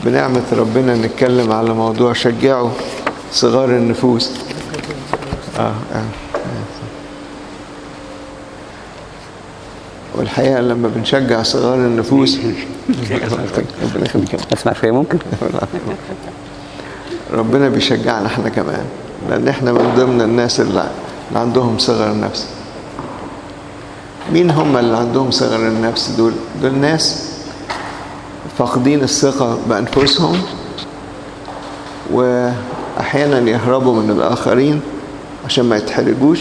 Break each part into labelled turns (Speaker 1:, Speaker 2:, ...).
Speaker 1: بنعمة ربنا نتكلم على موضوع شجعوا صغار النفوس آه آه. والحقيقة لما بنشجع صغار النفوس ربنا يخليك
Speaker 2: اسمع شويه ممكن
Speaker 1: ربنا بيشجعنا احنا كمان لان احنا من ضمن الناس اللي اللي عندهم صغر نفس مين هم اللي عندهم صغر النفس دول دول ناس فاقدين الثقة بأنفسهم وأحيانا يهربوا من الآخرين عشان ما يتحرجوش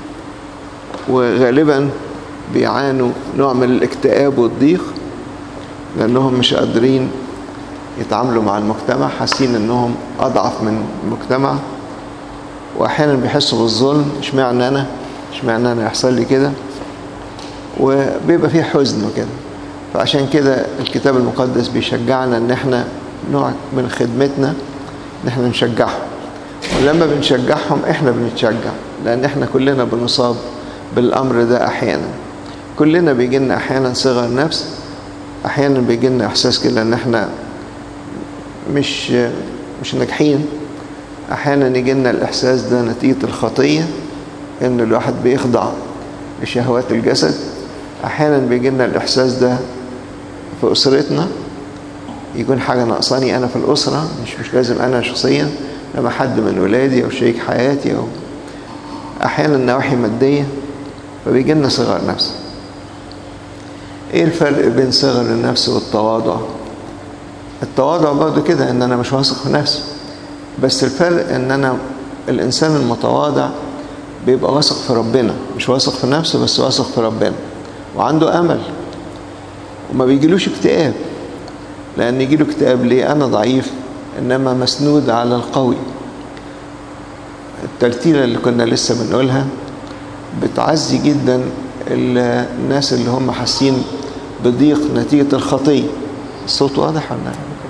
Speaker 1: وغالبا بيعانوا نوع من الاكتئاب والضيق لأنهم مش قادرين يتعاملوا مع المجتمع حاسين انهم اضعف من المجتمع واحيانا بيحسوا بالظلم اشمعنى انا اشمعنى انا يحصل لي كده وبيبقى فيه حزن وكده فعشان كده الكتاب المقدس بيشجعنا ان احنا نوع من خدمتنا ان احنا نشجعهم ولما بنشجعهم احنا بنتشجع لان احنا كلنا بنصاب بالامر ده احيانا كلنا بيجي لنا احيانا صغر نفس احيانا بيجي لنا احساس كده ان احنا مش مش ناجحين احيانا يجي لنا الاحساس ده نتيجه الخطيه ان الواحد بيخضع لشهوات الجسد احيانا بيجي لنا الاحساس ده في اسرتنا يكون حاجه ناقصاني انا في الاسره مش مش لازم انا شخصيا لما حد من ولادي او شريك حياتي او احيانا نواحي ماديه فبيجي لنا صغر نفس ايه الفرق بين صغر النفس والتواضع التواضع برضه كده ان انا مش واثق في نفسي بس الفرق ان انا الانسان المتواضع بيبقى واثق في ربنا مش واثق في نفسه بس واثق في ربنا وعنده امل وما بيجيلوش اكتئاب لان يجيله اكتئاب ليه انا ضعيف انما مسنود على القوي الترتيله اللي كنا لسه بنقولها بتعزي جدا الناس اللي هم حاسين بضيق نتيجه الخطيه الصوت واضح ولا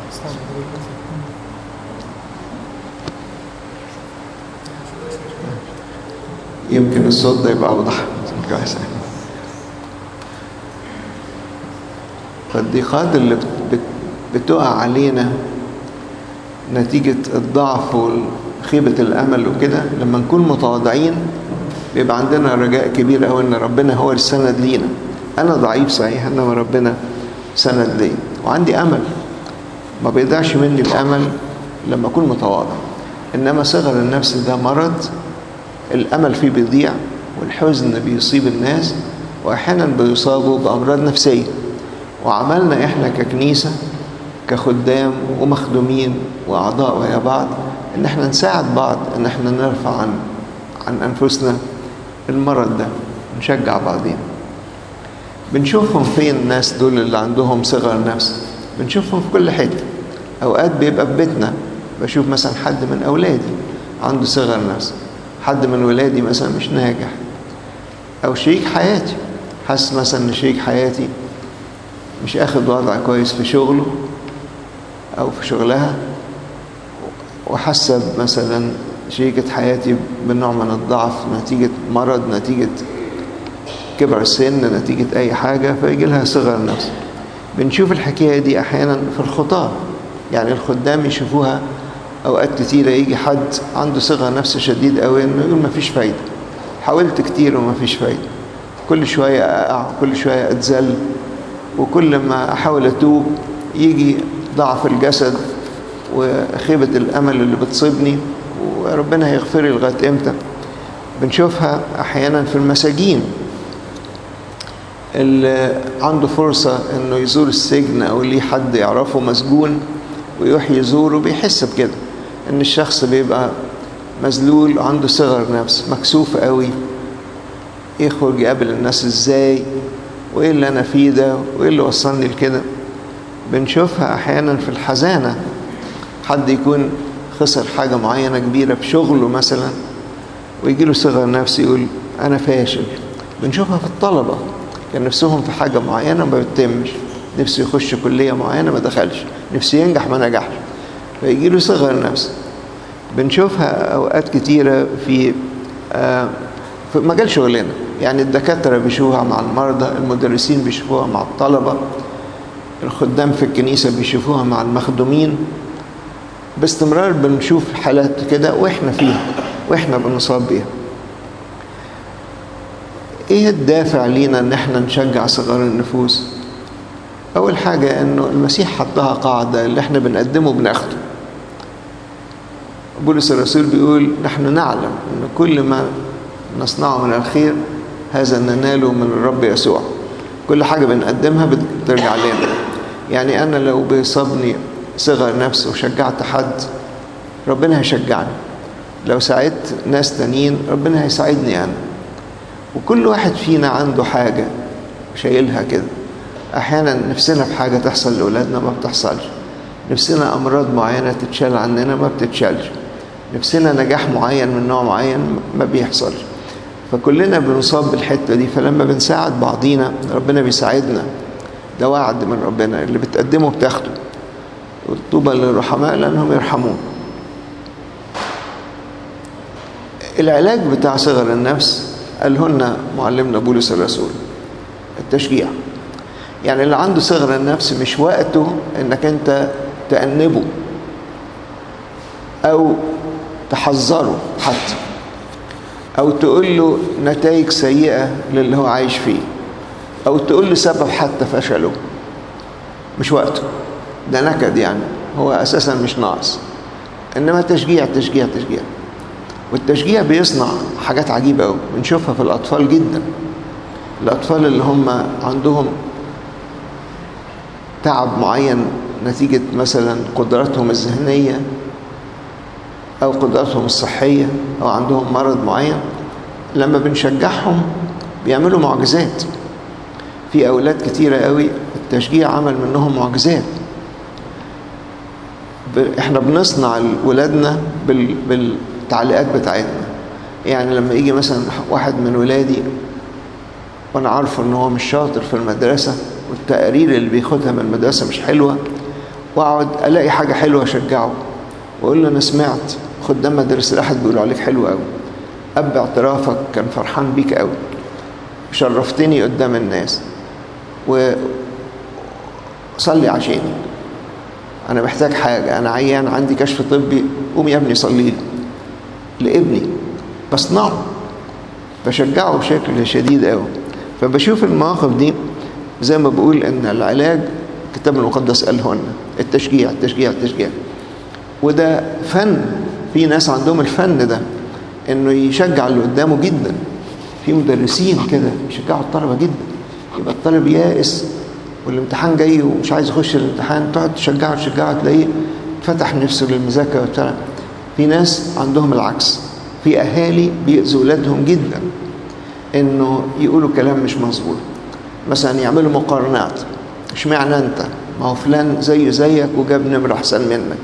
Speaker 1: يمكن الصوت ده يبقى اوضح كويس فالضيقات اللي بتقع علينا نتيجة الضعف وخيبة الأمل وكده لما نكون متواضعين بيبقى عندنا رجاء كبير أوي إن ربنا هو السند لينا أنا ضعيف صحيح إنما ربنا سند ليا وعندي امل ما بيضيعش مني الامل لما اكون متواضع انما صغر النفس ده مرض الامل فيه بيضيع والحزن بيصيب الناس واحيانا بيصابوا بامراض نفسيه وعملنا احنا ككنيسه كخدام ومخدومين واعضاء ويا بعض ان احنا نساعد بعض ان احنا نرفع عن عن انفسنا المرض ده نشجع بعضين بنشوفهم فين الناس دول اللي عندهم صغر نفس بنشوفهم في كل حته اوقات بيبقى في بيتنا بشوف مثلا حد من اولادي عنده صغر نفس حد من ولادي مثلا مش ناجح او شريك حياتي حاسس مثلا ان شريك حياتي مش اخد وضع كويس في شغله او في شغلها وحاسه مثلا شريكة حياتي بنوع من الضعف نتيجة مرض نتيجة كبر السن نتيجة أي حاجة فيجي لها صغر نفس بنشوف الحكاية دي أحيانا في الخطاة يعني الخدام يشوفوها أوقات كتيرة يجي حد عنده صغر نفس شديد قوي إنه يقول مفيش فايدة حاولت كتير ومفيش فايدة كل شوية أقع كل شوية أتزل وكل ما أحاول أتوب يجي ضعف الجسد وخيبة الأمل اللي بتصيبني وربنا هيغفر لي لغاية إمتى بنشوفها أحيانا في المساجين اللي عنده فرصة انه يزور السجن او ليه حد يعرفه مسجون ويروح يزوره بيحس بكده ان الشخص بيبقى مذلول عنده صغر نفس مكسوف قوي يخرج يقابل الناس ازاي وايه اللي انا فيه ده وايه اللي وصلني لكده بنشوفها احيانا في الحزانة حد يكون خسر حاجة معينة كبيرة في شغله مثلا ويجي له صغر نفس يقول انا فاشل بنشوفها في الطلبة كان نفسهم في حاجة معينة ما بتتمش نفسه يخش كلية معينة ما دخلش نفسه ينجح ما نجحش فيجي له صغر نفس بنشوفها أوقات كتيرة في آه في مجال شغلنا يعني الدكاترة بيشوفوها مع المرضى المدرسين بيشوفوها مع الطلبة الخدام في الكنيسة بيشوفوها مع المخدومين باستمرار بنشوف حالات كده واحنا فيها واحنا بنصاب بيها ايه الدافع لينا ان احنا نشجع صغار النفوس اول حاجة انه المسيح حطها قاعدة اللي احنا بنقدمه بناخده بولس الرسول بيقول نحن نعلم ان كل ما نصنعه من الخير هذا نناله من الرب يسوع كل حاجة بنقدمها بترجع لنا يعني أنا لو بيصابني صغر نفس وشجعت حد ربنا هيشجعني لو ساعدت ناس تانيين ربنا هيساعدني أنا وكل واحد فينا عنده حاجة شايلها كده أحيانا نفسنا في حاجة تحصل لأولادنا ما بتحصلش نفسنا أمراض معينة تتشال عننا ما بتتشالش نفسنا نجاح معين من نوع معين ما بيحصلش فكلنا بنصاب بالحتة دي فلما بنساعد بعضينا ربنا بيساعدنا ده وعد من ربنا اللي بتقدمه بتاخده طوبى للرحماء لأنهم يرحمون العلاج بتاع صغر النفس قالهن معلمنا بولس الرسول التشجيع يعني اللي عنده صغر النفس مش وقته انك انت تأنبه او تحذره حتى او تقول له نتائج سيئة للي هو عايش فيه او تقول له سبب حتى فشله مش وقته ده نكد يعني هو اساسا مش ناقص انما تشجيع تشجيع تشجيع والتشجيع بيصنع حاجات عجيبة قوي بنشوفها في الأطفال جدا الأطفال اللي هم عندهم تعب معين نتيجة مثلا قدراتهم الذهنية أو قدراتهم الصحية أو عندهم مرض معين لما بنشجعهم بيعملوا معجزات في أولاد كتيرة قوي التشجيع عمل منهم معجزات احنا بنصنع ولادنا بال... بالتعليقات بتاعتنا يعني لما يجي مثلا واحد من ولادي وانا عارفه ان هو مش شاطر في المدرسه والتقارير اللي بياخدها من المدرسه مش حلوه واقعد الاقي حاجه حلوه اشجعه واقول له انا سمعت خدام مدرسه الاحد بيقولوا عليك حلو قوي اب اعترافك كان فرحان بيك قوي شرفتني قدام الناس وصلي عشاني انا محتاج حاجه انا عيان عندي كشف طبي قوم يا ابني صلي لي لابني بصنعه بشجعه بشكل شديد قوي فبشوف المواقف دي زي ما بقول ان العلاج الكتاب المقدس قاله لنا التشجيع التشجيع التشجيع وده فن في ناس عندهم الفن ده انه يشجع اللي قدامه جدا في مدرسين كده يشجعوا الطلبه جدا يبقى الطالب يائس والامتحان جاي ومش عايز يخش الامتحان تقعد تشجعه تشجعه تلاقيه فتح نفسه للمذاكره وبتاع في ناس عندهم العكس في اهالي بيأذوا ولادهم جدا انه يقولوا كلام مش مظبوط مثلا يعملوا مقارنات اشمعنى انت ما هو فلان زيه زيك وجاب نمرة احسن منك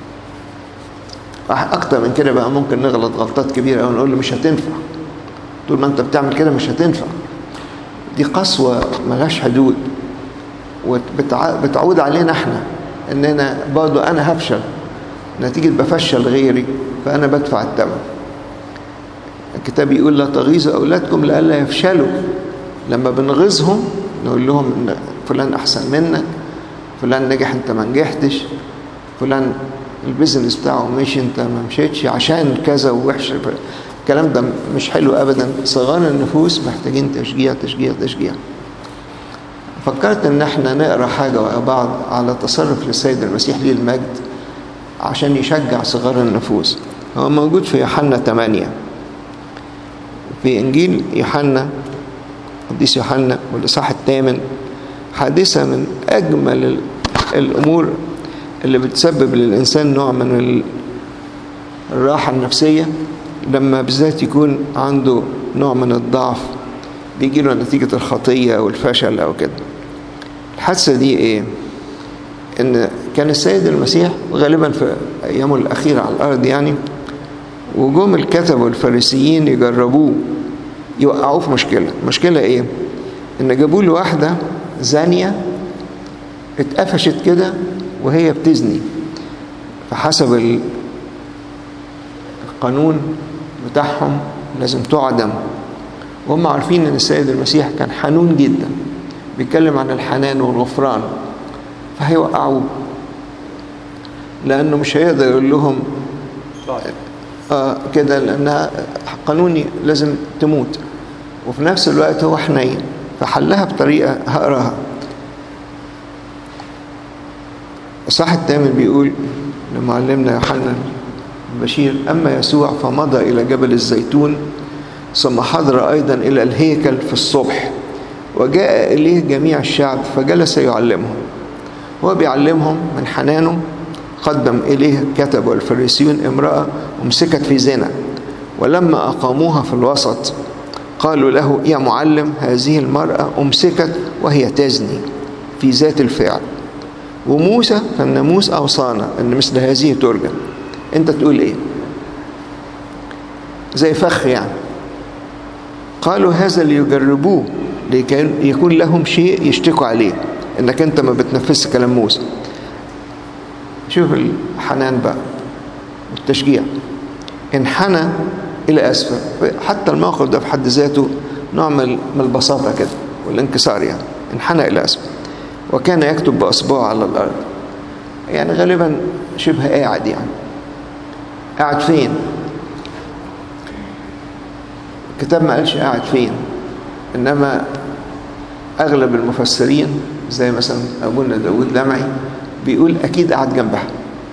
Speaker 1: اكتر من كده بقى ممكن نغلط غلطات كبيرة ونقول له مش هتنفع طول ما انت بتعمل كده مش هتنفع دي قسوة ملهاش حدود وبتعود علينا احنا اننا برضه انا هفشل نتيجة بفشل غيري فانا بدفع الثمن الكتاب يقول لا تغيظوا اولادكم لئلا يفشلوا لما بنغيظهم نقول لهم ان فلان احسن منك فلان نجح انت ما نجحتش فلان البيزنس بتاعه مشي انت ما مشيتش عشان كذا ووحش الكلام ده مش حلو ابدا صغار النفوس محتاجين تشجيع تشجيع تشجيع فكرت ان احنا نقرا حاجه مع بعض على تصرف للسيد المسيح ليه المجد عشان يشجع صغار النفوس هو موجود في يوحنا 8 في انجيل يوحنا قديس يوحنا والاصحاح الثامن حادثه من اجمل الامور اللي بتسبب للانسان نوع من الراحه النفسيه لما بالذات يكون عنده نوع من الضعف بيجي له نتيجه الخطيه او الفشل او كده الحادثه دي ايه ان كان السيد المسيح غالبا في ايامه الاخيره على الارض يعني وجم الكتب والفارسيين يجربوه يوقعوه في مشكله المشكله ايه ان جابوا له واحده زانيه اتقفشت كده وهي بتزني فحسب القانون بتاعهم لازم تعدم وهم عارفين ان السيد المسيح كان حنون جدا بيتكلم عن الحنان والغفران فهيوقعوه لأنه مش هيقدر يقول لهم آه كده لأنها قانوني لازم تموت وفي نفس الوقت هو حنين فحلها بطريقة هقراها الصح الثامن بيقول لمعلمنا يوحنا البشير أما يسوع فمضى إلى جبل الزيتون ثم حضر أيضا إلى الهيكل في الصبح وجاء إليه جميع الشعب فجلس يعلمهم هو بيعلمهم من حنانه قدم إليه كتب والفريسيون امرأة أمسكت في زنا ولما أقاموها في الوسط قالوا له يا معلم هذه المرأة أمسكت وهي تزني في ذات الفعل وموسى فالناموس أوصانا أن مثل هذه ترجم أنت تقول إيه زي فخ يعني قالوا هذا ليجربوه لكي يكون لهم شيء يشتكوا عليه انك انت ما بتنفذش كلام موسى شوف الحنان بقى والتشجيع انحنى الى اسفل حتى الموقف ده في حد ذاته نوع من البساطه كده والانكسار يعني انحنى الى اسفل وكان يكتب باصبعه على الارض يعني غالبا شبه قاعد يعني قاعد فين الكتاب ما قالش قاعد فين انما اغلب المفسرين زي مثلا ابونا داود لمعي بيقول اكيد قاعد جنبها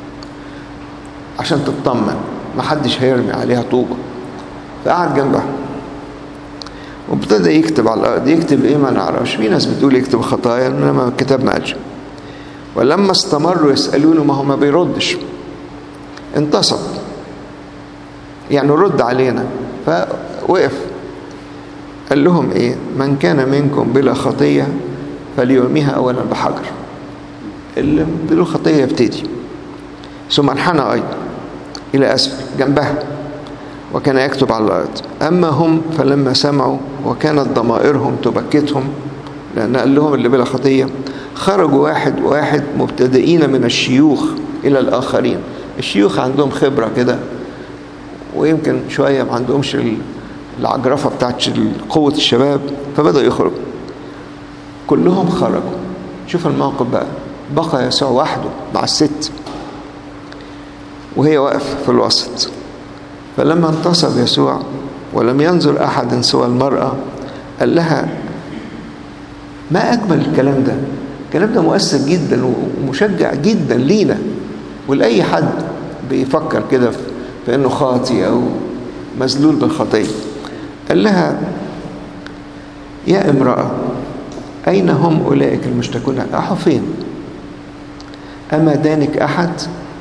Speaker 1: عشان تطمن ما حدش هيرمي عليها طوبه فقعد جنبها وابتدى يكتب على الارض يكتب ايه ما نعرفش في ناس بتقول يكتب خطايا انما الكتاب ما قالش ولما استمروا يسالونه ما هو ما بيردش انتصب يعني رد علينا فوقف قال لهم ايه من كان منكم بلا خطيه فليرميها اولا بحجر اللي بلا خطيه يبتدي ثم انحنى ايضا الى اسفل جنبها وكان يكتب على الارض اما هم فلما سمعوا وكانت ضمائرهم تبكتهم لان قال لهم اللي بلا خطيه خرجوا واحد واحد مبتدئين من الشيوخ الى الاخرين الشيوخ عندهم خبره كده ويمكن شويه ما عندهمش العجرفه بتاعت قوه الشباب فبداوا يخرجوا كلهم خرجوا شوف الموقف بقى بقى يسوع وحده مع الست وهي واقفه في الوسط فلما انتصب يسوع ولم ينظر احد سوى المراه قال لها ما اجمل الكلام ده الكلام ده مؤثر جدا ومشجع جدا لينا ولاي حد بيفكر كده في انه خاطي او مذلول بالخطيه قال لها يا امراه اين هم اولئك المشتكون احوا فين اما دانك احد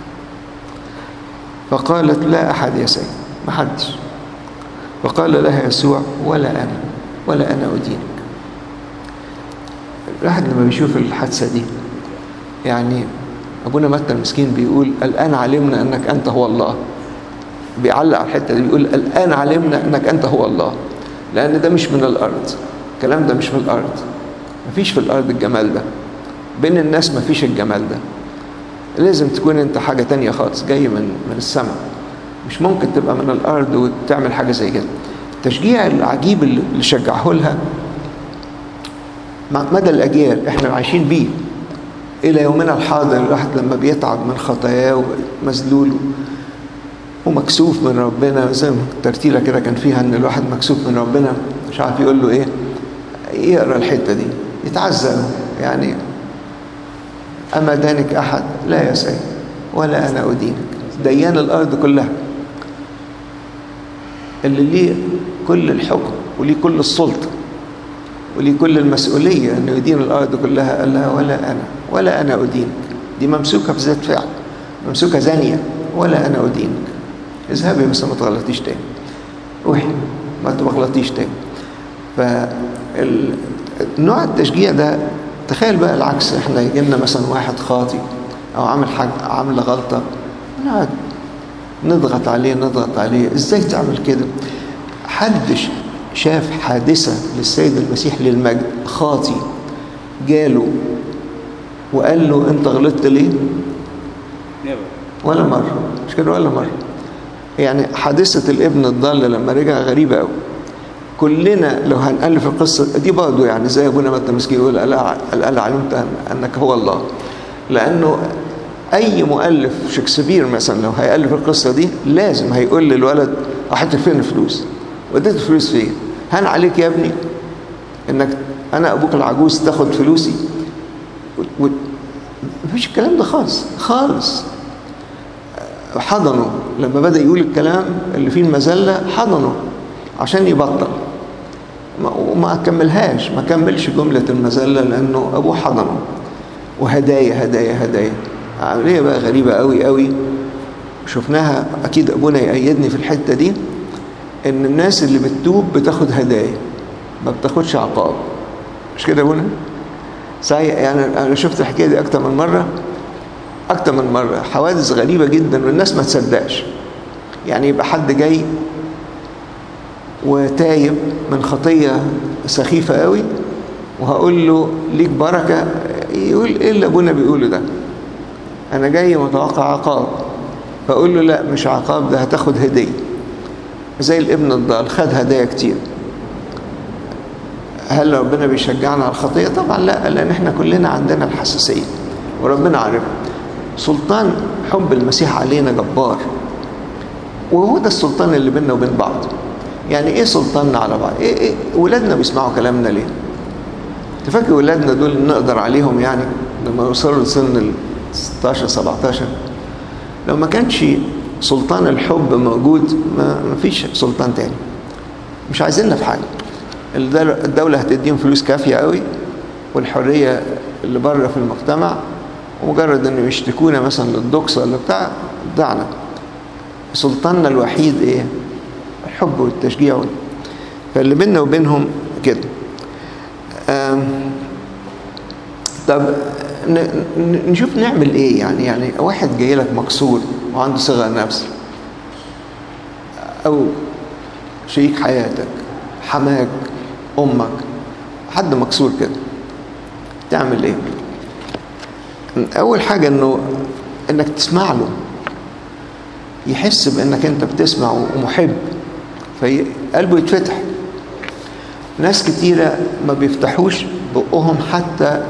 Speaker 1: فقالت لا احد يا سيد ما حدش فقال لها يسوع ولا انا ولا انا ادينك الواحد لما بيشوف الحادثه دي يعني ابونا متى المسكين بيقول الان علمنا انك انت هو الله بيعلق على الحته دي بيقول الان علمنا انك انت هو الله لان ده مش من الارض الكلام ده مش من الارض مفيش في الارض الجمال ده بين الناس مفيش الجمال ده لازم تكون انت حاجه تانية خالص جاي من من السماء مش ممكن تبقى من الارض وتعمل حاجه زي كده التشجيع العجيب اللي شجعه لها مدى الاجيال احنا عايشين بيه الى يومنا الحاضر الواحد لما بيتعب من خطاياه ومذلول ومكسوف من ربنا زي ما الترتيله كده كان فيها ان الواحد مكسوف من ربنا مش عارف يقول له ايه يقرا الحته دي يتعزى يعني اما دانك احد لا يا سيد ولا انا ادينك ديان الارض كلها اللي ليه كل الحكم وليه كل السلطه وليه كل المسؤوليه انه يدين الارض كلها قال لها ولا انا ولا انا ادينك دي ممسوكه في ذات فعل ممسوكه زانيه ولا انا ادينك اذهبي بس ما تغلطيش تاني روحي ما تغلطيش تاني فالنوع التشجيع ده تخيل بقى العكس احنا يجي لنا مثلا واحد خاطي او عامل حاجه عامله غلطه نقعد نضغط عليه نضغط عليه ازاي تعمل كده حد شاف حادثه للسيد المسيح للمجد خاطي جاله وقال له انت غلطت ليه ولا مره مش كده ولا مره يعني حادثه الابن الضال لما رجع غريبه قوي كلنا لو هنألف القصة دي برضه يعني زي أبونا متى مسكين يقول ألا علمت أنك هو الله لانه اي مؤلف شكسبير مثلا لو هيالف القصه دي لازم هيقول للولد احط فين الفلوس وديت الفلوس فين هان عليك يا ابني انك انا ابوك العجوز تاخد فلوسي و... و... مفيش الكلام ده خالص خالص حضنه لما بدا يقول الكلام اللي فيه المذله حضنه عشان يبطل وما كملهاش ما كملش جمله المذله لانه ابوه حضنه وهدايا هدايا هدايا عمليه بقى غريبه قوي قوي شفناها اكيد ابونا يأيدني في الحته دي ان الناس اللي بتتوب بتاخد هدايا ما بتاخدش عقاب مش كده يا ابونا صحيح يعني انا شفت الحكايه دي اكتر من مره اكتر من مره حوادث غريبه جدا والناس ما تصدقش يعني يبقى حد جاي وتايب من خطيه سخيفه قوي وهقول له ليك بركه يقول ايه اللي ابونا بيقوله ده انا جاي متوقع عقاب فاقول له لا مش عقاب ده هتاخد هديه زي الابن الضال خد هدايا كتير هل ربنا بيشجعنا على الخطيه طبعا لا لان احنا كلنا عندنا الحساسيه وربنا عارف سلطان حب المسيح علينا جبار وهو ده السلطان اللي بيننا وبين بعض يعني ايه سلطاننا على بعض ايه, إيه ولادنا بيسمعوا كلامنا ليه تفكر ولادنا دول نقدر عليهم يعني لما يوصلوا لسن ال 16 17 لو ما كانش سلطان الحب موجود ما فيش سلطان تاني مش عايزيننا في حاجه الدولة هتديهم فلوس كافية قوي والحرية اللي بره في المجتمع ومجرد انه يشتكونا مثلا للدكس ولا بتاع دعنا سلطاننا الوحيد ايه الحب والتشجيع فاللي بيننا وبينهم كده طب نشوف نعمل ايه يعني يعني واحد جاي لك مكسور وعنده صغر نفس او شريك حياتك حماك امك حد مكسور كده تعمل ايه اول حاجه انه انك تسمع له يحس بانك انت بتسمع ومحب فقلبه يتفتح ناس كتيره ما بيفتحوش بقهم حتى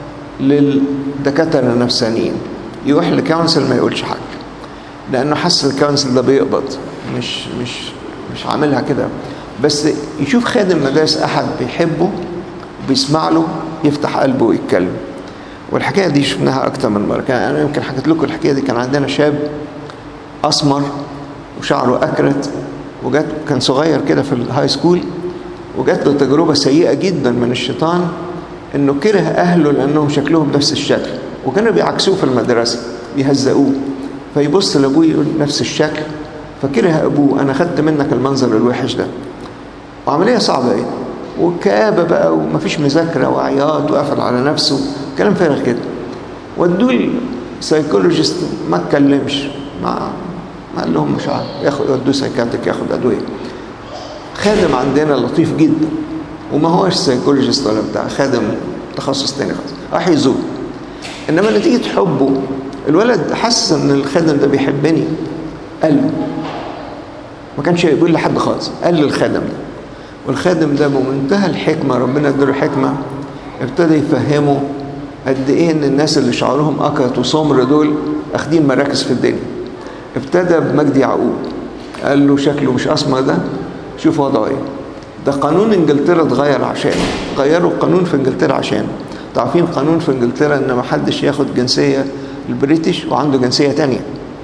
Speaker 1: للدكاتره النفسانيين يروح لكونسل ما يقولش حاجه لانه حس الكونسل ده بيقبض مش مش مش عاملها كده بس يشوف خادم مدارس احد بيحبه وبيسمع له يفتح قلبه ويتكلم والحكايه دي شفناها اكتر من مره كان انا يمكن حكيت لكم الحكايه دي كان عندنا شاب اسمر وشعره اكرت وجات كان صغير كده في الهاي سكول وجات له تجربه سيئه جدا من الشيطان انه كره اهله لانهم شكلهم نفس الشكل وكانوا بيعكسوه في المدرسه بيهزقوه فيبص لابوه يقول نفس الشكل فكره ابوه انا خدت منك المنظر الوحش ده وعمليه صعبه ايه وكآبة بقى ومفيش مذاكرة وعياط وقفل على نفسه كلام فارغ كده ودوه السايكولوجيست ما اتكلمش ما ما قال لهم مش عارف ياخد ودوه سايكاتريك ياخد ادويه خادم عندنا لطيف جدا وما هوش سايكولوجيست ولا بتاع خادم تخصص تاني خالص راح يزور انما نتيجه حبه الولد حس ان الخادم ده بيحبني قال له ما كانش يقول لحد خالص قال للخادم ده والخادم ده بمنتهى الحكمة ربنا اداله حكمة ابتدى يفهمه قد ايه ان الناس اللي شعرهم اكرت وسمر دول اخدين مراكز في الدنيا ابتدى بمجدي يعقوب قال له شكله مش اسمر ده شوف وضعه ايه ده قانون انجلترا اتغير عشانه غيروا القانون في انجلترا عشانه تعرفين قانون في انجلترا ان ما حدش ياخد جنسيه البريتش وعنده جنسيه تانية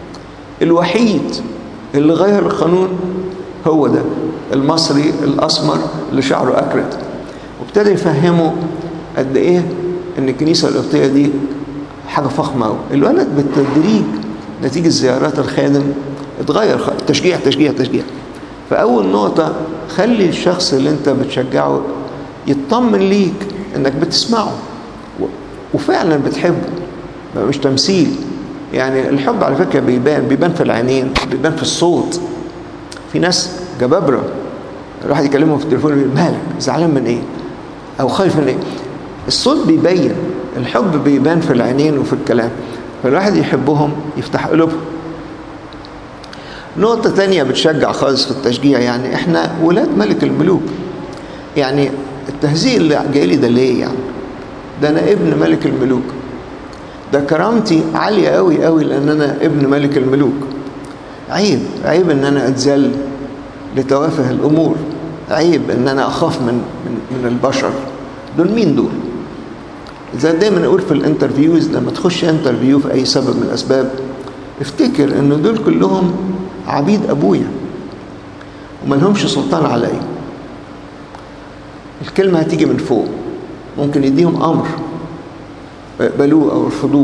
Speaker 1: الوحيد اللي غير القانون هو ده المصري الاسمر اللي شعره اكرت وابتدى يفهمه قد ايه ان الكنيسه القبطيه دي حاجه فخمه قوي الولد بالتدريج نتيجه زيارات الخادم اتغير تشجيع تشجيع تشجيع فاول نقطه خلي الشخص اللي انت بتشجعه يطمن ليك انك بتسمعه وفعلا بتحبه مش تمثيل يعني الحب على فكره بيبان بيبان في العينين بيبان في الصوت في ناس جبابره الواحد يكلمهم في التليفون يقول مالك زعلان من ايه او خايف من ايه الصوت بيبين الحب بيبان في العينين وفي الكلام فالواحد يحبهم يفتح قلوبهم نقطة تانية بتشجع خالص في التشجيع يعني احنا ولاد ملك الملوك يعني التهزيء اللي جاي لي ده ليه يعني ده انا ابن ملك الملوك ده كرامتي عالية قوي قوي لأن أنا ابن ملك الملوك عيب عيب ان انا اتذل لتوافه الامور عيب ان انا اخاف من من, من البشر دول مين دول زي دايما اقول في الانترفيوز لما تخش انترفيو في اي سبب من الاسباب افتكر ان دول كلهم عبيد ابويا وما لهمش سلطان عليا الكلمة هتيجي من فوق ممكن يديهم امر يقبلوه او يرفضوه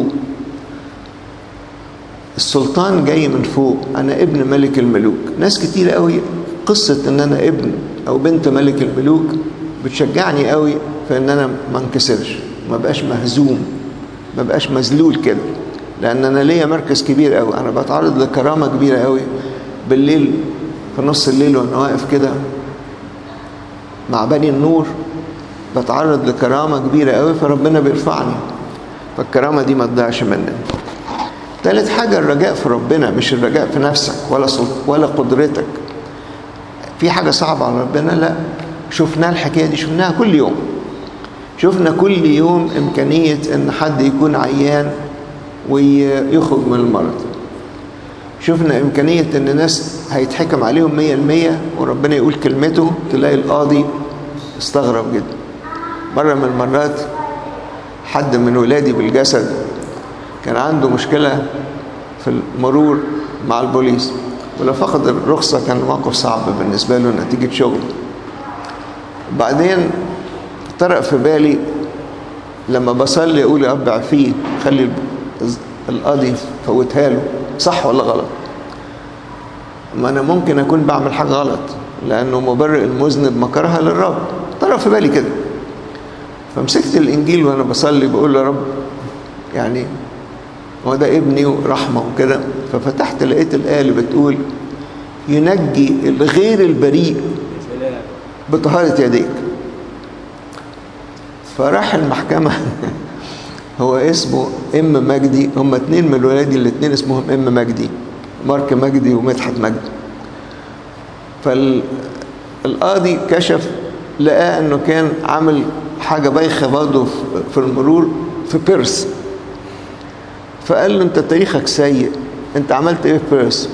Speaker 1: السلطان جاي من فوق انا ابن ملك الملوك ناس كتير قوي قصة ان انا ابن او بنت ملك الملوك بتشجعني قوي في ان انا ما انكسرش ما بقاش مهزوم ما بقاش مذلول كده لان انا ليا مركز كبير قوي انا بتعرض لكرامة كبيرة قوي بالليل في نص الليل وانا واقف كده مع بني النور بتعرض لكرامة كبيرة قوي فربنا بيرفعني فالكرامة دي ما تضيعش مننا ثالث حاجة الرجاء في ربنا مش الرجاء في نفسك ولا ولا قدرتك في حاجة صعبة على ربنا لا شفنا الحكاية دي شفناها كل يوم شفنا كل يوم إمكانية إن حد يكون عيان ويخرج من المرض شفنا إمكانية إن ناس هيتحكم عليهم مية المية وربنا يقول كلمته تلاقي القاضي استغرب جدا مرة من المرات حد من ولادي بالجسد كان عنده مشكلة في المرور مع البوليس ولو فقد الرخصة كان موقف صعب بالنسبة له نتيجة شغل بعدين طرق في بالي لما بصلي اقول يا رب عفيه خلي القاضي فوتها له صح ولا غلط ما انا ممكن اكون بعمل حاجه غلط لانه مبرئ المذنب مكرها للرب طرق في بالي كده فمسكت الانجيل وانا بصلي بقول له يا رب يعني هو ده ابني ورحمه وكده ففتحت لقيت الايه اللي بتقول ينجي الغير البريء بطهاره يديك فراح المحكمة هو اسمه ام مجدي هم اتنين من ولادي الاتنين اسمهم ام مجدي مارك مجدي ومدحت مجدي فالقاضي كشف لقاه انه كان عامل حاجة بايخة برضه في المرور في بيرس فقال له انت تاريخك سيء انت عملت ايه في بيرس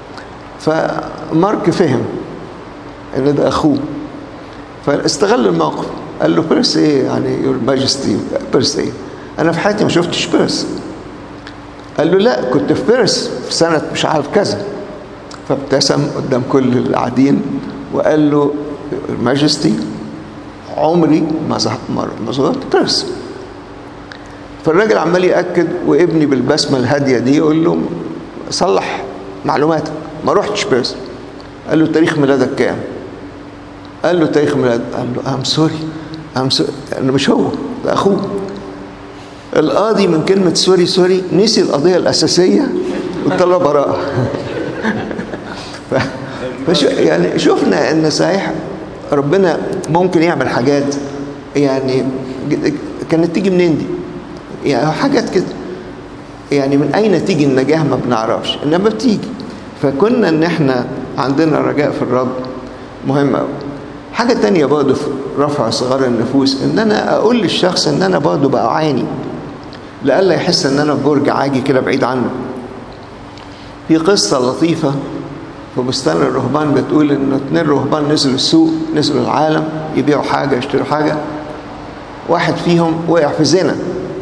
Speaker 1: فمارك فهم ان ده اخوه فاستغل الموقف قال له بيرس ايه يعني يور ماجستي بيرس ايه انا في حياتي ما شفتش بيرس قال له لا كنت في بيرس في سنة مش عارف كذا فابتسم قدام كل اللي قاعدين وقال له ماجستي عمري ما ما زرت بيرس فالراجل عمال ياكد وابني بالبسمه الهاديه دي يقول له صلح معلوماتك ما رحتش بيرس قال له تاريخ ميلادك كام قال له تاريخ ميلاد قال له ام سوري ام سوري انه مش هو ده اخوه القاضي من كلمة سوري سوري نسي القضية الأساسية وطلع براءة فشو يعني شفنا ان صحيح ربنا ممكن يعمل حاجات يعني كانت تيجي منين دي يعني حاجات كده يعني من اين تيجي النجاح ما بنعرفش انما بتيجي فكنا ان احنا عندنا رجاء في الرب مهم قوي حاجة تانية برضه في رفع صغار النفوس ان انا اقول للشخص ان انا برضه بعاني لألا يحس ان انا في برج عاجي كده بعيد عنه في قصة لطيفة في بستان الرهبان بتقول ان اتنين رهبان نزلوا السوق نزلوا العالم يبيعوا حاجة يشتروا حاجة واحد فيهم وقع في زنا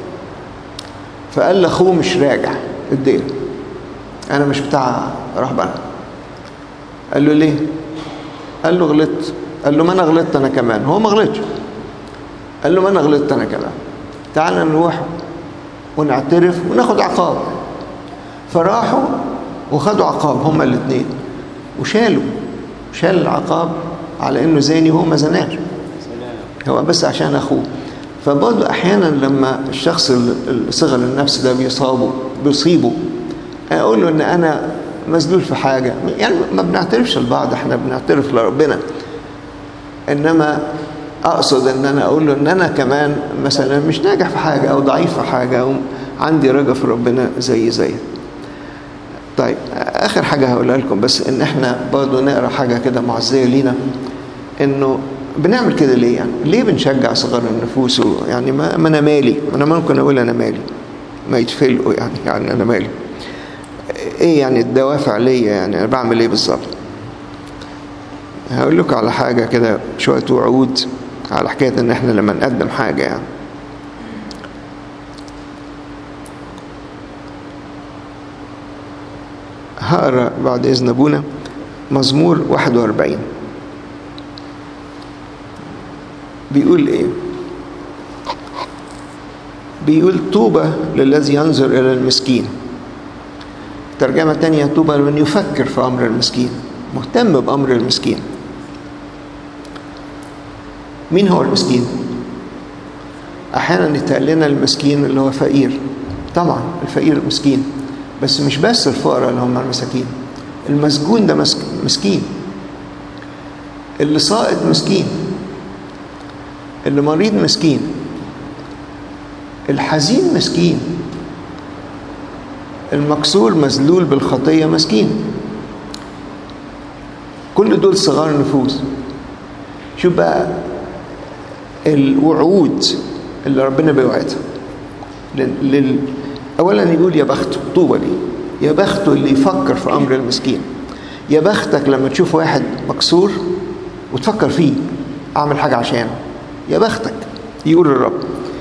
Speaker 1: فقال لاخوه مش راجع الدين انا مش بتاع رهبان قال له ليه قال له غلطت قال له ما انا غلطت انا كمان هو ما غلطش قال له ما انا غلطت انا كمان تعال نروح ونعترف وناخد عقاب فراحوا وخدوا عقاب هما الاثنين وشالوا شال العقاب على انه زاني هو ما زناش هو بس عشان اخوه فبرضه احيانا لما الشخص صغر النفس ده بيصابه بيصيبه اقول له ان انا مسجول في حاجه يعني ما بنعترفش لبعض احنا بنعترف لربنا انما اقصد ان انا اقول له ان انا كمان مثلا مش ناجح في حاجه او ضعيف في حاجه او عندي رجا في ربنا زي زي طيب اخر حاجه هقولها لكم بس ان احنا برضه نقرا حاجه كده معزيه لينا انه بنعمل كده ليه يعني ليه بنشجع صغار النفوس يعني ما, ما انا مالي ما انا ممكن اقول انا مالي ما يتفلقوا يعني يعني انا مالي ايه يعني الدوافع ليا يعني انا بعمل ايه بالظبط هقول لكم على حاجة كده شوية وعود على حكاية ان احنا لما نقدم حاجة يعني هقرا بعد اذن ابونا مزمور 41 بيقول ايه بيقول طوبى للذي ينظر الى المسكين ترجمة تانية طوبى لمن يفكر في امر المسكين مهتم بامر المسكين مين هو المسكين احيانا يتقال لنا المسكين اللي هو فقير طبعا الفقير مسكين بس مش بس الفقراء اللي هم المساكين المسجون ده مسكين اللي ساقط مسكين اللي مريض مسكين الحزين مسكين المكسور مذلول بالخطية مسكين كل دول صغار النفوس شوف بقى الوعود اللي ربنا بيوعدها لل... اولا يقول يا بخته طوبى لي يا بخته اللي يفكر في امر المسكين يا بختك لما تشوف واحد مكسور وتفكر فيه اعمل حاجه عشانه يا بختك يقول الرب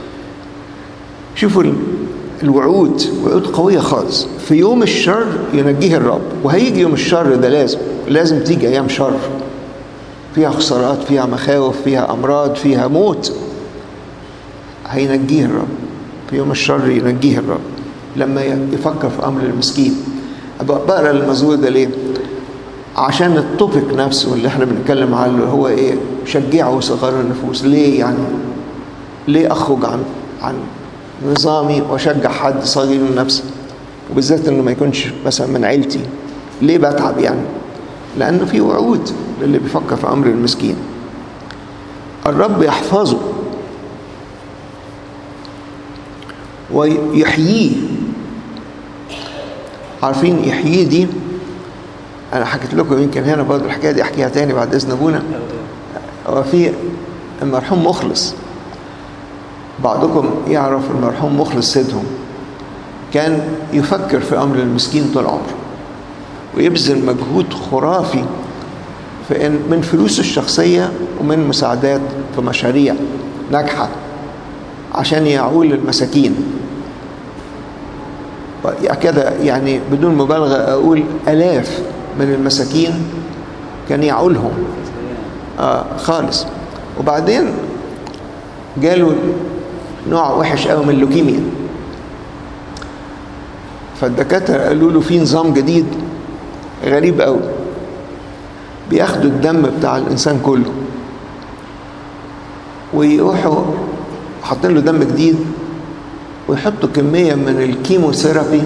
Speaker 1: شوفوا الوعود وعود قوية خالص في يوم الشر ينجيه الرب وهيجي يوم الشر ده لازم لازم تيجي أيام شر فيها خسارات فيها مخاوف فيها أمراض فيها موت هينجيه الرب في يوم الشر ينجيه الرب لما يفكر في أمر المسكين بقرا المزمور ده ليه عشان التوبيك نفسه اللي احنا بنتكلم عنه هو ايه شجعوا صغار النفوس ليه يعني ليه اخرج عن عن نظامي واشجع حد صغير النفس وبالذات انه ما يكونش مثلا من عيلتي ليه بتعب يعني لانه في وعود للي بيفكر في امر المسكين الرب يحفظه ويحييه عارفين يحييه دي انا حكيت لكم يمكن هنا برضه الحكايه دي احكيها تاني بعد اذن ابونا هو في المرحوم مخلص بعضكم يعرف المرحوم مخلص سيدهم كان يفكر في امر المسكين طول عمره ويبذل مجهود خرافي في إن من فلوسه الشخصيه ومن مساعدات في مشاريع ناجحه عشان يعول المساكين كده يعني بدون مبالغه اقول الاف من المساكين كان يعولهم آه خالص وبعدين جاله نوع وحش قوي من اللوكيميا فالدكاتره قالوا له في نظام جديد غريب قوي بياخدوا الدم بتاع الانسان كله ويروحوا حاطين له دم جديد ويحطوا كميه من الكيموثيرابي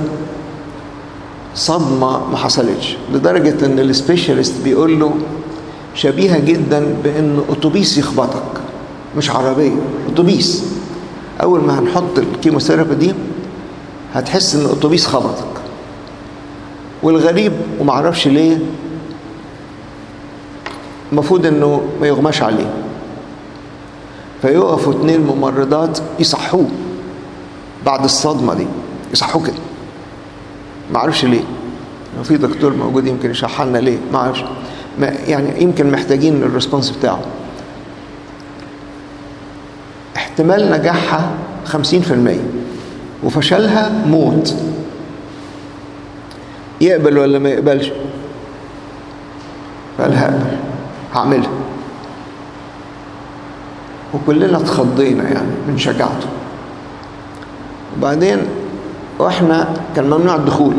Speaker 1: صدمه ما حصلتش لدرجه ان السبيشالست بيقول له شبيهه جدا بان اتوبيس يخبطك مش عربيه اتوبيس اول ما هنحط الكيموثيرابي دي هتحس ان اتوبيس خبطك والغريب ومعرفش ليه المفروض انه ما يغماش عليه فيقفوا اتنين ممرضات يصحوه بعد الصدمه دي يصحوه كده ما اعرفش ليه لو في دكتور موجود يمكن يشرح لنا ليه ما اعرفش ما يعني يمكن محتاجين الريسبونس بتاعه احتمال نجاحها 50% وفشلها موت يقبل ولا ما يقبلش قال هقبل هعملها وكلنا اتخضينا يعني من شجاعته وبعدين واحنا كان ممنوع الدخول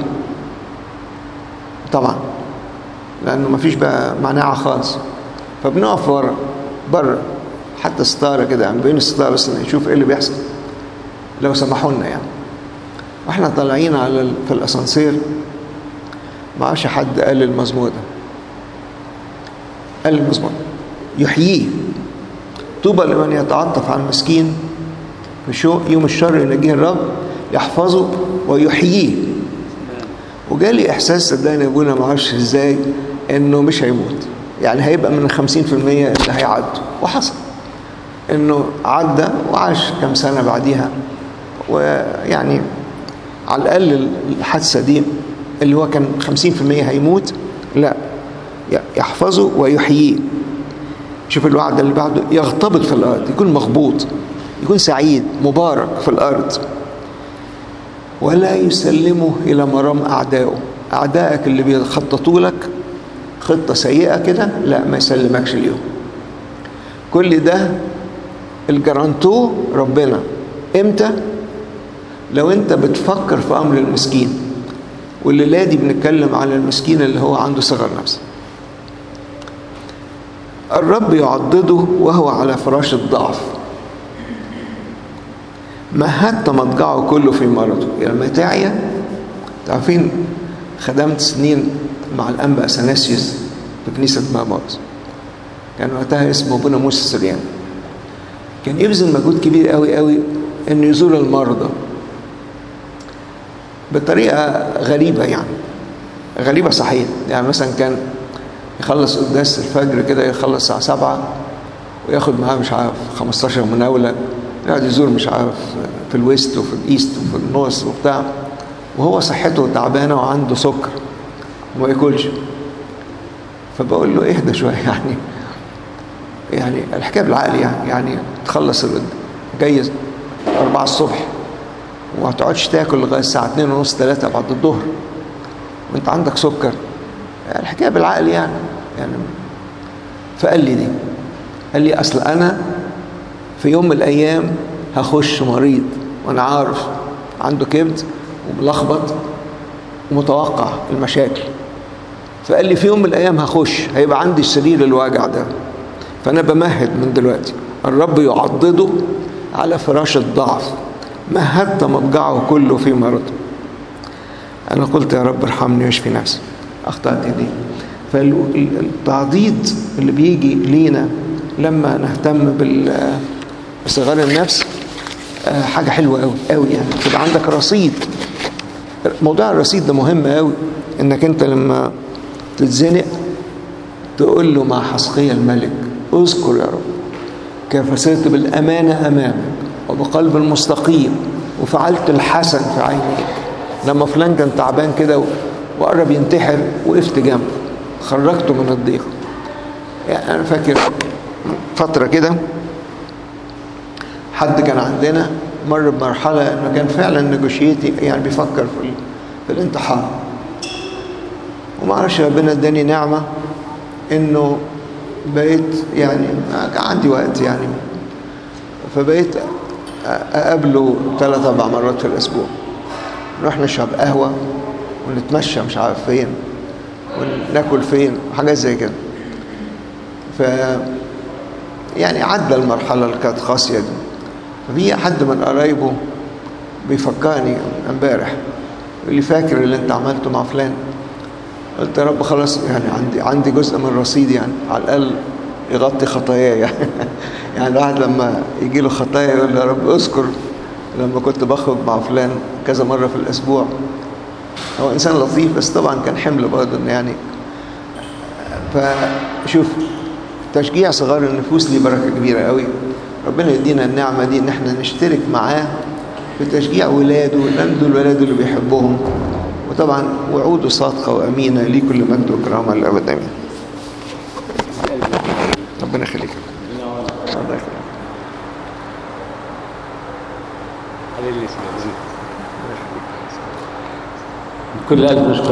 Speaker 1: طبعا لانه ما فيش بقى مناعه خالص فبنقف ورا بره حتى ستاره كده يعني بين الستاره بس نشوف ايه اللي بيحصل لو سمحوا لنا يعني واحنا طالعين على ال... في الاسانسير ما عادش حد قال المزمور ده قال المزمور يحييه طوبى لمن يتعاطف على المسكين في شو يوم الشر ينجيه الرب يحفظه ويحييه وجالي احساس صدقني يا ابونا ما اعرفش ازاي انه مش هيموت يعني هيبقى من ال 50% اللي هيعدوا وحصل انه عدى وعاش كم سنه بعديها ويعني على الأقل الحادثة دي اللي هو كان 50% هيموت لا يحفظه ويحييه شوف الوعد اللي بعده يغتبط في الأرض يكون مغبوط يكون سعيد مبارك في الأرض ولا يسلمه إلى مرام أعدائه أعدائك اللي بيخططوا لك خطة سيئة كده لا ما يسلمكش اليوم كل ده الجرانتو ربنا امتى لو انت بتفكر في امر المسكين والليله دي بنتكلم على المسكين اللي هو عنده صغر نفس الرب يعضده وهو على فراش الضعف مهدت مضجعه كله في مرضه يعني لما تعيا تعرفين خدمت سنين مع الانبا اثناسيوس في كنيسه ماموس كان وقتها اسمه ابونا موسى السريان كان يبذل مجهود كبير قوي قوي انه يزور المرضى بطريقه غريبه يعني غريبه صحيح يعني مثلا كان يخلص قداس الفجر كده يخلص الساعه 7 وياخد معاه مش عارف 15 مناوله يقعد يزور مش عارف في الويست وفي الايست وفي النورث وبتاع وهو صحته تعبانه وعنده سكر وما ياكلش فبقول له اهدى شويه يعني يعني الحكايه بالعقل يعني يعني تخلص جاي 4 الصبح وما تقعدش تاكل لغايه الساعه 2 ونص 3 بعد الظهر وانت عندك سكر يعني الحكايه بالعقل يعني يعني فقال لي دي قال لي اصل انا في يوم من الايام هخش مريض وانا عارف عنده كبد وملخبط ومتوقع المشاكل فقال لي في يوم من الايام هخش هيبقى عندي السرير الواجع ده فانا بمهد من دلوقتي الرب يعضده على فراش الضعف مهدت مضجعه كله في مرضه انا قلت يا رب ارحمني واشفي نفسي اخطات دي فالتعضيد اللي بيجي لينا لما نهتم بصغار النفس حاجه حلوه قوي قوي يعني تبقى عندك رصيد موضوع الرصيد ده مهم قوي انك انت لما تتزنق تقول له مع حسقية الملك اذكر يا رب كيف سرت بالأمانة أمامك وبقلب المستقيم وفعلت الحسن في عينيك لما فلان كان تعبان كده وقرب ينتحر وقفت جنبه خرجته من الضيق يعني أنا فاكر فترة كده حد كان عندنا مر بمرحلة إنه كان فعلا نجوشيتي يعني بيفكر في, في الانتحار وما اعرفش ربنا اداني نعمه انه بقيت يعني عندي وقت يعني فبقيت اقابله ثلاث اربع مرات في الاسبوع نروح نشرب قهوه ونتمشى مش عارف فين وناكل فين وحاجات زي كده ف يعني عدى المرحله اللي كانت قاسيه دي ففي حد من قرايبه بيفكرني امبارح يقول لي فاكر اللي انت عملته مع فلان قلت يا رب خلاص يعني عندي عندي جزء من رصيدي يعني على الاقل يغطي خطاياي يعني يعني الواحد لما يجي له خطايا يقول يا رب اذكر لما كنت بخرج مع فلان كذا مره في الاسبوع هو انسان لطيف بس طبعا كان حمل برضه انه يعني فشوف تشجيع صغار النفوس دي بركه كبيره قوي ربنا يدينا النعمه دي ان احنا نشترك معاه في تشجيع ولاده لان دول ولاده اللي بيحبهم وطبعا وعوده صادقه وامينه ليه كل مجد وكرامه للابد امين ربنا يخليك الله يخليك
Speaker 2: كل قلب نشكر